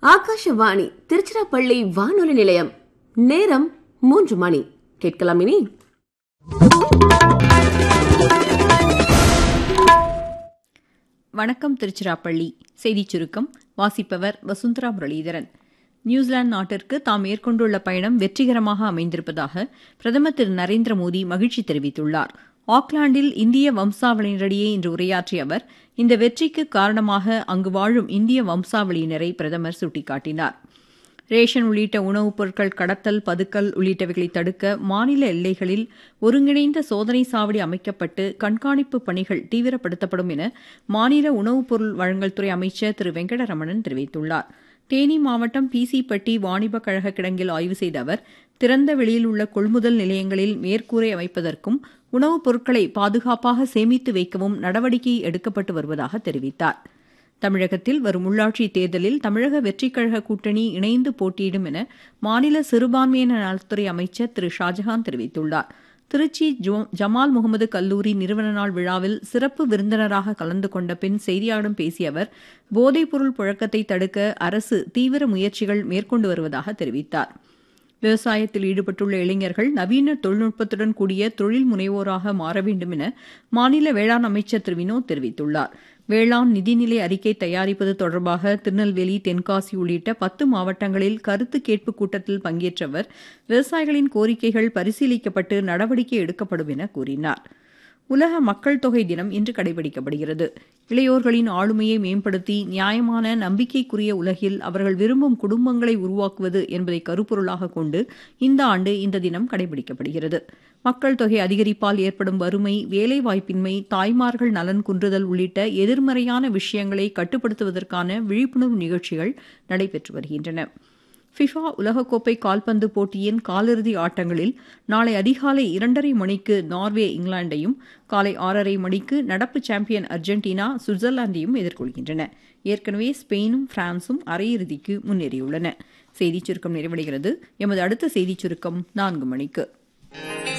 ஆகாஷவாணி திருச்சிராப்பள்ளி வானொலி நிலையம் நேரம் மூன்று மணி கேட்கலாம் இனி வணக்கம் திருச்சிராப்பள்ளி செய்திச் சுருக்கம் வாசிப்பவர் வசுந்தரா முரளிதரன் நியூசிலாந்து நாட்டிற்கு தாம் மேற்கொண்டுள்ள பயணம் வெற்றிகரமாக அமைந்திருப்பதாக பிரதமர் திரு நரேந்திர மோடி மகிழ்ச்சி தெரிவித்துள்ளார் ஆக்லாந்தில் இந்திய வம்சாவளியினரிடையே இன்று உரையாற்றிய அவர் இந்த வெற்றிக்கு காரணமாக அங்கு வாழும் இந்திய வம்சாவளியினரை பிரதமர் சுட்டிக்காட்டினார் ரேஷன் உள்ளிட்ட உணவுப் பொருட்கள் கடத்தல் பதுக்கல் உள்ளிட்டவைகளை தடுக்க மாநில எல்லைகளில் ஒருங்கிணைந்த சோதனை சாவடி அமைக்கப்பட்டு கண்காணிப்பு பணிகள் தீவிரப்படுத்தப்படும் என மாநில உணவுப் பொருள் வழங்கல் துறை அமைச்சர் திரு வெங்கடரமணன் தெரிவித்துள்ளார் தேனி மாவட்டம் பிசிப்பட்டி வாணிப கழக கிடங்கில் ஆய்வு செய்த அவர் திறந்த வெளியில் உள்ள கொள்முதல் நிலையங்களில் மேற்கூரை அமைப்பதற்கும் உணவுப் பொருட்களை பாதுகாப்பாக சேமித்து வைக்கவும் நடவடிக்கை எடுக்கப்பட்டு வருவதாக தெரிவித்தார் தமிழகத்தில் வரும் உள்ளாட்சி தேர்தலில் தமிழக வெற்றிக் கழக கூட்டணி இணைந்து போட்டியிடும் என மாநில சிறுபான்மையினர் நலத்துறை அமைச்சர் திரு ஷாஜஹான் தெரிவித்துள்ளார் திருச்சி ஜமால் முகமது கல்லூரி நிறுவன நாள் விழாவில் சிறப்பு விருந்தினராக கலந்து கொண்ட பின் செய்தியாளர்களிடம் பேசிய அவர் போதைப்பொருள் புழக்கத்தை தடுக்க அரசு தீவிர முயற்சிகள் மேற்கொண்டு வருவதாக தெரிவித்தார் விவசாயத்தில் ஈடுபட்டுள்ள இளைஞர்கள் நவீன தொழில்நுட்பத்துடன் கூடிய தொழில் முனைவோராக மாற வேண்டும் என மாநில வேளாண் அமைச்சர் திரு வினோத் தெரிவித்துள்ளார் வேளாண் நிதிநிலை அறிக்கை தயாரிப்பது தொடர்பாக திருநெல்வேலி தென்காசி உள்ளிட்ட பத்து மாவட்டங்களில் கருத்து கேட்பு கூட்டத்தில் பங்கேற்ற அவர் விவசாயிகளின் கோரிக்கைகள் பரிசீலிக்கப்பட்டு நடவடிக்கை எடுக்கப்படும் என கூறினார் உலக மக்கள் தொகை தினம் இன்று கடைபிடிக்கப்படுகிறது இளையோர்களின் ஆளுமையை மேம்படுத்தி நியாயமான நம்பிக்கைக்குரிய உலகில் அவர்கள் விரும்பும் குடும்பங்களை உருவாக்குவது என்பதை கருப்பொருளாக கொண்டு இந்த ஆண்டு இந்த தினம் கடைபிடிக்கப்படுகிறது மக்கள் தொகை அதிகரிப்பால் ஏற்படும் வறுமை வேலைவாய்ப்பின்மை தாய்மார்கள் நலன் குன்றுதல் உள்ளிட்ட எதிர்மறையான விஷயங்களை கட்டுப்படுத்துவதற்கான விழிப்புணர்வு நிகழ்ச்சிகள் நடைபெற்று வருகின்றன ஃபிஃபா உலகக்கோப்பை கால்பந்து போட்டியின் காலிறுதி ஆட்டங்களில் நாளை அதிகாலை இரண்டரை மணிக்கு நார்வே இங்கிலாந்தையும் காலை ஆறரை மணிக்கு நடப்பு சாம்பியன் அர்ஜென்டினா சுவிட்சர்லாந்தையும் எதிர்கொள்கின்றன ஏற்கனவே ஸ்பெயினும் பிரான்சும் அரையிறுதிக்கு முன்னேறியுள்ளன செய்திச் சுருக்கம் நிறைவடைகிறது எமது அடுத்த செய்திச் சுருக்கம் நான்கு மணிக்கு